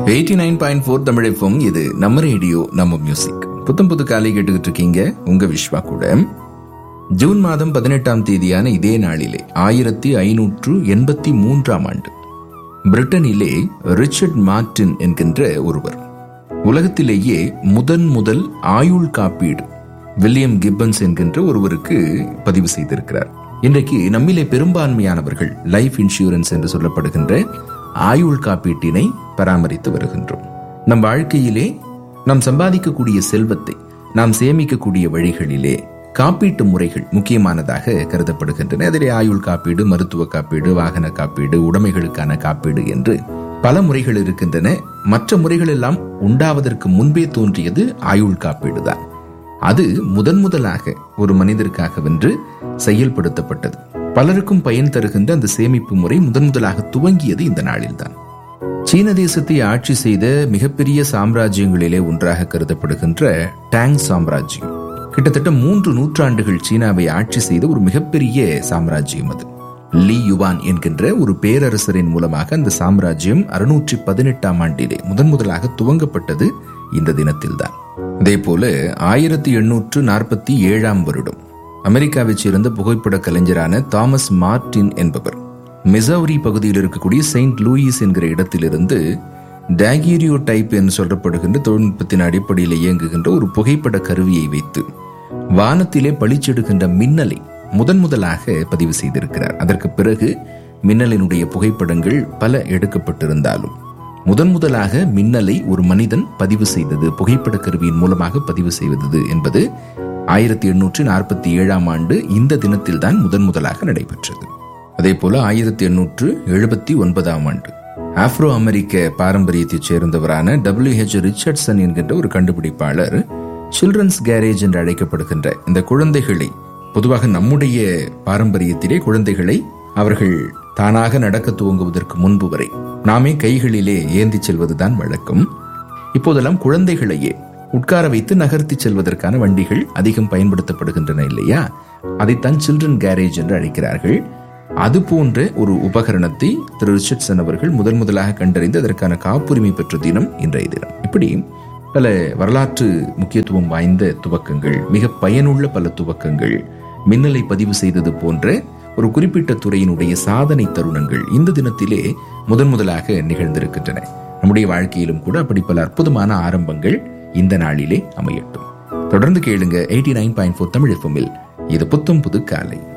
eighty nine point four Tamil FM இது நம்ம radio நம்ம மியூசிக் புத்தம் புது காலை கேட்டுக்கிட்டு இருக்கீங்க உங்க விஸ்வா கூட ஜூன் மாதம் பதினெட்டாம் தேதியான இதே நாளிலே ஆயிரத்தி ஐநூற்று எண்பத்தி மூன்றாம் ஆண்டு பிரிட்டனிலே ரிச்சர்ட் மார்டின் என்கின்ற ஒருவர் உலகத்திலேயே முதன் முதல் ஆயுள் காப்பீடு வில்லியம் கிப்பன்ஸ் என்கின்ற ஒருவருக்கு பதிவு செய்திருக்கிறார் இன்றைக்கு நம்மிலே பெரும்பான்மையானவர்கள் லைஃப் இன்சூரன்ஸ் என்று சொல்லப்படுகின்ற ஆயுள் காப்பீட்டினை பராமரித்து வருகின்றோம் நம் வாழ்க்கையிலே நாம் சம்பாதிக்கக்கூடிய செல்வத்தை நாம் சேமிக்கக்கூடிய வழிகளிலே காப்பீட்டு முறைகள் முக்கியமானதாக கருதப்படுகின்றன அதிலே ஆயுள் காப்பீடு மருத்துவ காப்பீடு வாகன காப்பீடு உடைமைகளுக்கான காப்பீடு என்று பல முறைகள் இருக்கின்றன மற்ற முறைகள் எல்லாம் உண்டாவதற்கு முன்பே தோன்றியது ஆயுள் காப்பீடு தான் அது முதன் முதலாக ஒரு மனிதருக்காக வென்று செயல்படுத்தப்பட்டது பலருக்கும் பயன் தருகின்ற அந்த சேமிப்பு முறை முதன் முதலாக துவங்கியது இந்த நாளில்தான் சீன தேசத்தை ஆட்சி செய்த மிகப்பெரிய சாம்ராஜ்யங்களிலே ஒன்றாக கருதப்படுகின்ற டாங் சாம்ராஜ்யம் கிட்டத்தட்ட மூன்று நூற்றாண்டுகள் சீனாவை ஆட்சி செய்த ஒரு மிகப்பெரிய சாம்ராஜ்யம் அது லீ யுவான் என்கின்ற ஒரு பேரரசரின் மூலமாக அந்த சாம்ராஜ்யம் அறுநூற்றி பதினெட்டாம் ஆண்டிலே முதன் முதலாக துவங்கப்பட்டது இந்த தினத்தில்தான் அதே போல ஆயிரத்தி எண்ணூற்று நாற்பத்தி ஏழாம் வருடம் அமெரிக்காவைச் சேர்ந்த புகைப்பட கலைஞரான தாமஸ் மார்டின் என்பவர் மிசௌரி பகுதியில் இருக்கக்கூடிய செயின்ட் லூயிஸ் என்கிற இடத்திலிருந்து டேகிரியோ டைப் என்று சொல்லப்படுகின்ற தொழில்நுட்பத்தின் அடிப்படையில் இயங்குகின்ற ஒரு புகைப்பட கருவியை வைத்து வானத்திலே பளிச்செடுக்கின்ற மின்னலை முதன் முதலாக பதிவு செய்திருக்கிறார் அதற்கு பிறகு மின்னலினுடைய புகைப்படங்கள் பல எடுக்கப்பட்டிருந்தாலும் முதன் முதலாக மின்னலை ஒரு மனிதன் பதிவு செய்தது புகைப்பட கருவியின் மூலமாக பதிவு செய்வது என்பது ஆயிரத்தி எண்ணூற்று நாற்பத்தி ஏழாம் ஆண்டு இந்த தினத்தில் தான் முதன் முதலாக நடைபெற்றது அதே போல ஆயிரத்தி எண்ணூற்று எழுபத்தி ஒன்பதாம் ஆண்டு ஆப்ரோ அமெரிக்க பாரம்பரியத்தைச் சேர்ந்தவரான டபிள்யூ ஹெச் ரிச்சர்ட்சன் என்கின்ற ஒரு கண்டுபிடிப்பாளர் சில்ட்ரன்ஸ் கேரேஜ் என்று அழைக்கப்படுகின்ற இந்த குழந்தைகளை பொதுவாக நம்முடைய பாரம்பரியத்திலே குழந்தைகளை அவர்கள் தானாக நடக்க துவங்குவதற்கு முன்பு வரை நாமே கைகளிலே ஏந்தி செல்வதுதான் வழக்கம் இப்போதெல்லாம் குழந்தைகளையே உட்கார வைத்து நகர்த்தி செல்வதற்கான வண்டிகள் அதிகம் பயன்படுத்தப்படுகின்றன இல்லையா அதைத்தான் சில்ட்ரன் கேரேஜ் என்று அழைக்கிறார்கள் அது போன்ற ஒரு உபகரணத்தை திரு ரிச்சர்ட்சன் அவர்கள் முதன் முதலாக கண்டறிந்து அதற்கான காப்புரிமை பெற்ற தினம் இன்றைய தினம் இப்படி பல வரலாற்று முக்கியத்துவம் வாய்ந்த துவக்கங்கள் மிக பயனுள்ள பல துவக்கங்கள் மின்னலை பதிவு செய்தது போன்ற ஒரு குறிப்பிட்ட துறையினுடைய சாதனை தருணங்கள் இந்த தினத்திலே முதன் முதலாக நிகழ்ந்திருக்கின்றன நம்முடைய வாழ்க்கையிலும் கூட அப்படி பல அற்புதமான ஆரம்பங்கள் இந்த நாளிலே அமையட்டும் தொடர்ந்து கேளுங்க eighty nine point four Tamil எஃப்எம்மில் இது புத்தம் புது காலை